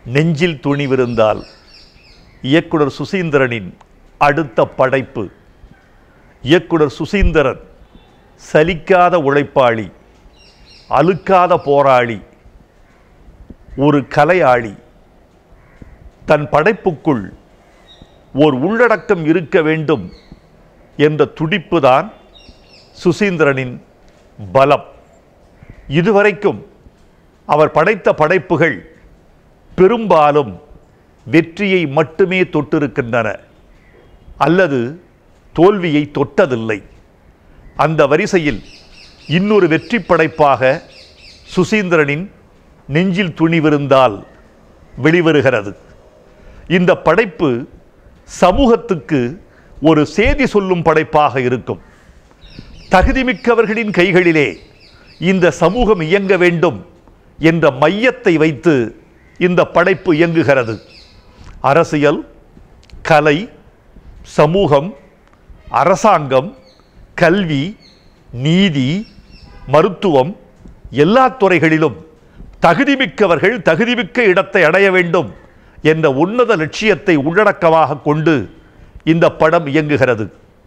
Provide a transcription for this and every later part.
நெஞ்சில் துணிவிருந்தால் இயக்குனர் சுசீந்திரனின் அடுத்த படைப்பு இயக்குனர் சுசீந்திரன் சலிக்காத உழைப்பாளி அலுக்காத போராளி ஒரு கலையாளி தன் படைப்புக்குள் ஓர் உள்ளடக்கம் இருக்க வேண்டும் என்ற துடிப்புதான் சுசீந்திரனின் பலம் இதுவரைக்கும் அவர் படைத்த படைப்புகள் பெரும்பாலும் வெற்றியை மட்டுமே தொட்டிருக்கின்றன அல்லது தோல்வியை தொட்டதில்லை அந்த வரிசையில் இன்னொரு வெற்றி படைப்பாக சுசீந்திரனின் நெஞ்சில் துணிவிருந்தால் வெளிவருகிறது இந்த படைப்பு சமூகத்துக்கு ஒரு செய்தி சொல்லும் படைப்பாக இருக்கும் தகுதிமிக்கவர்களின் கைகளிலே இந்த சமூகம் இயங்க வேண்டும் என்ற மையத்தை வைத்து இந்த படைப்பு இயங்குகிறது அரசியல் கலை சமூகம் அரசாங்கம் கல்வி நீதி மருத்துவம் எல்லா துறைகளிலும் தகுதிமிக்கவர்கள் தகுதிமிக்க இடத்தை அடைய வேண்டும் என்ற உன்னத லட்சியத்தை உள்ளடக்கமாக கொண்டு இந்த படம் இயங்குகிறது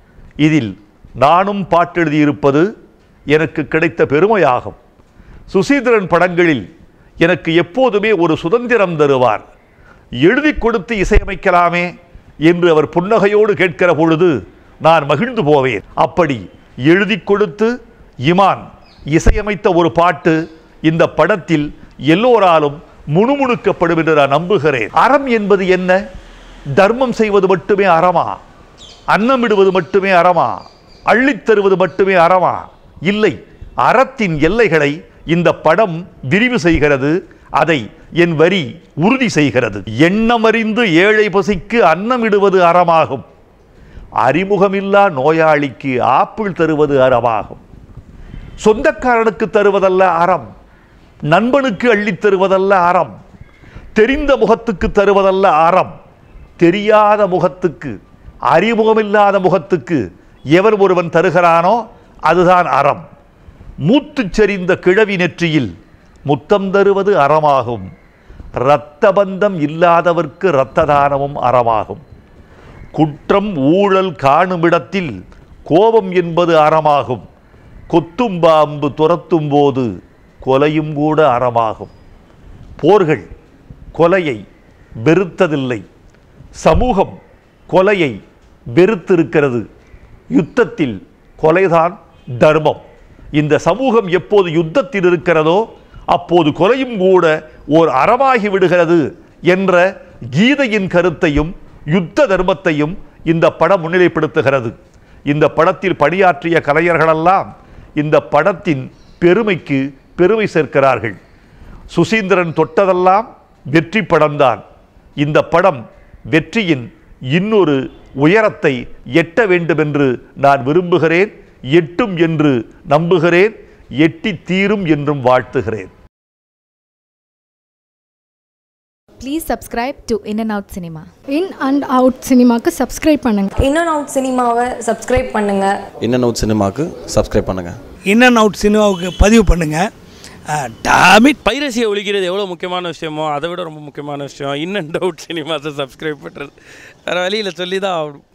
இதில் நானும் பாட்டெழுதியிருப்பது எனக்கு கிடைத்த பெருமையாகும் சுசீந்திரன் படங்களில் எனக்கு எப்போதுமே ஒரு சுதந்திரம் தருவார் எழுதி கொடுத்து இசையமைக்கலாமே என்று அவர் புன்னகையோடு கேட்கிற பொழுது நான் மகிழ்ந்து போவேன் அப்படி எழுதி கொடுத்து இமான் இசையமைத்த ஒரு பாட்டு இந்த படத்தில் எல்லோராலும் முணுமுணுக்கப்படும் என்று நான் நம்புகிறேன் அறம் என்பது என்ன தர்மம் செய்வது மட்டுமே அறமா அன்னமிடுவது மட்டுமே அறமா அள்ளித் தருவது மட்டுமே அறமா இல்லை அறத்தின் எல்லைகளை இந்த படம் விரிவு செய்கிறது அதை என் வரி உறுதி செய்கிறது எண்ணமறிந்து ஏழை பசிக்கு அன்னமிடுவது அறமாகும் அறிமுகமில்லா நோயாளிக்கு ஆப்பிள் தருவது அறமாகும் சொந்தக்காரனுக்கு தருவதல்ல அறம் நண்பனுக்கு அள்ளித் தருவதல்ல அறம் தெரிந்த முகத்துக்கு தருவதல்ல அறம் தெரியாத முகத்துக்கு அறிமுகமில்லாத முகத்துக்கு எவன் ஒருவன் தருகிறானோ அதுதான் அறம் மூத்துச் செறிந்த கிழவி நெற்றியில் முத்தம் தருவது அறமாகும் இரத்த பந்தம் இல்லாதவர்க்கு இரத்த தானமும் அறமாகும் குற்றம் ஊழல் காணுமிடத்தில் கோபம் என்பது அறமாகும் கொத்தும் பாம்பு துரத்தும் போது கொலையும் கூட அறமாகும் போர்கள் கொலையை வெறுத்ததில்லை சமூகம் கொலையை வெறுத்திருக்கிறது யுத்தத்தில் கொலைதான் தர்மம் இந்த சமூகம் எப்போது யுத்தத்தில் இருக்கிறதோ அப்போது கொலையும் கூட ஓர் அறமாகி விடுகிறது என்ற கீதையின் கருத்தையும் யுத்த தர்மத்தையும் இந்த படம் முன்னிலைப்படுத்துகிறது இந்த படத்தில் பணியாற்றிய கலைஞர்களெல்லாம் இந்த படத்தின் பெருமைக்கு பெருமை சேர்க்கிறார்கள் சுசீந்திரன் தொட்டதெல்லாம் வெற்றி படம்தான் இந்த படம் வெற்றியின் இன்னொரு உயரத்தை எட்ட வேண்டும் என்று நான் விரும்புகிறேன் எட்டும் என்று நம்புகிறேன் எட்டி தீரும் என்றும் வாழ்த்துகிறேன் Please subscribe to In and Out Cinema. In and out சினிமாக்கு சப்ஸ்கிரைப் பண்ணுங்கள் இன் அண்ட் அவுட் சினிமாவை சப்ஸ்கிரைப் பண்ணுங்கள் இன் அண்ட் அவுட் சினிமாவுக்கு சப்ஸ்கிரைப் பண்ணுங்கள் இன் அண்ட் அவுட் சினிமாவுக்கு பதிவு பண்ணுங்கள் டாமிட் பைரசியை ஒழிக்கிறது எவ்வளோ முக்கியமான விஷயமோ அதை விட ரொம்ப முக்கியமான விஷயம் இன் அண்ட் அவுட் சினிமாஸை சப்ஸ்கிரைப் பண்ணுறது வேறு வழியில் சொல்லி தான் ஆகணும்